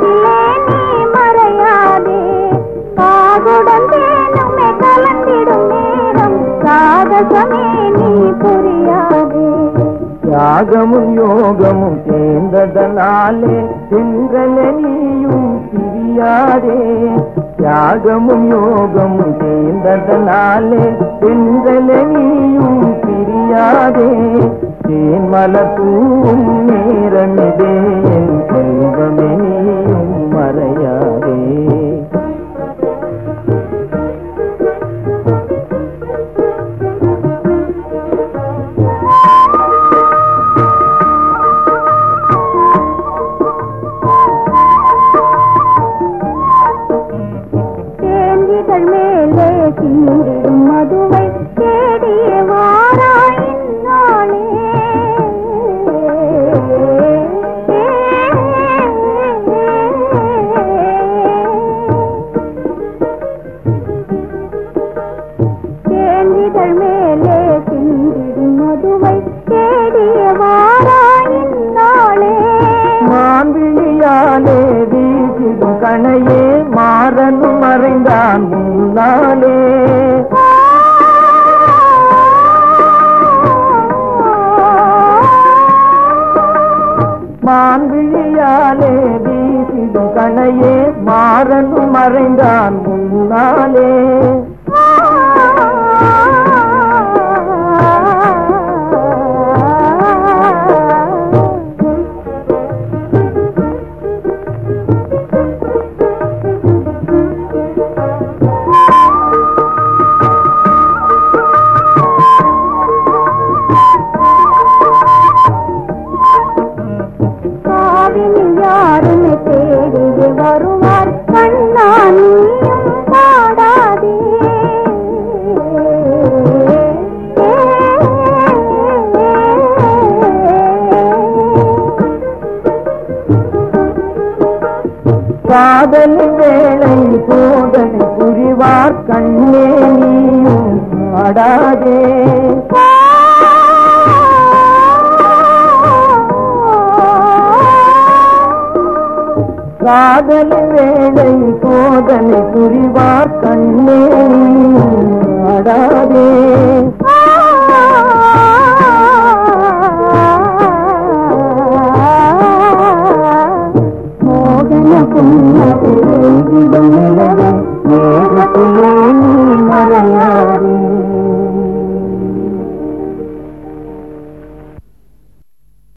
காற்றிலே நீ மறையாதே காதுடன் தேனுமே கலந்திடும் நேரம் சாகசமே நீ புரியாதே தியாகமும் யோகமும் சேர்ந்ததனாலே செங்கல நீயும் பிரியாதே தியாகமும் யோகமும் சேர்ந்ததனாலே செங்கல நீயும் பிரியாதே தேன் மலர்பூவும் நேரமிதே என் செல்வமே நீயும் மறையாதே தேங்கிகள் மேலே சிந்திடும் மதுவை தேடிய வாராயின் நாளே தேங்கிகள் மேலே சிந்திடும் மதுவை தேடிய வாராயின் நாளே மான்விழியாலே வீசிடும் கணையே மாறனும் மறைந்தான் முன்னாலே மான்விழியாலே வீசிடும் கணையே மாறனும் மறைந்தான் முன்னாலே காவினில் யாருமே தேடியே வருவார் கண்ணா நீயும் பாடாதே காதல் வேளை சோதனை புரிவார் கண்ணே நீயும் ஆடாதே காதல் வேளை சோதனை புரிவார் கண்ணே நீயும்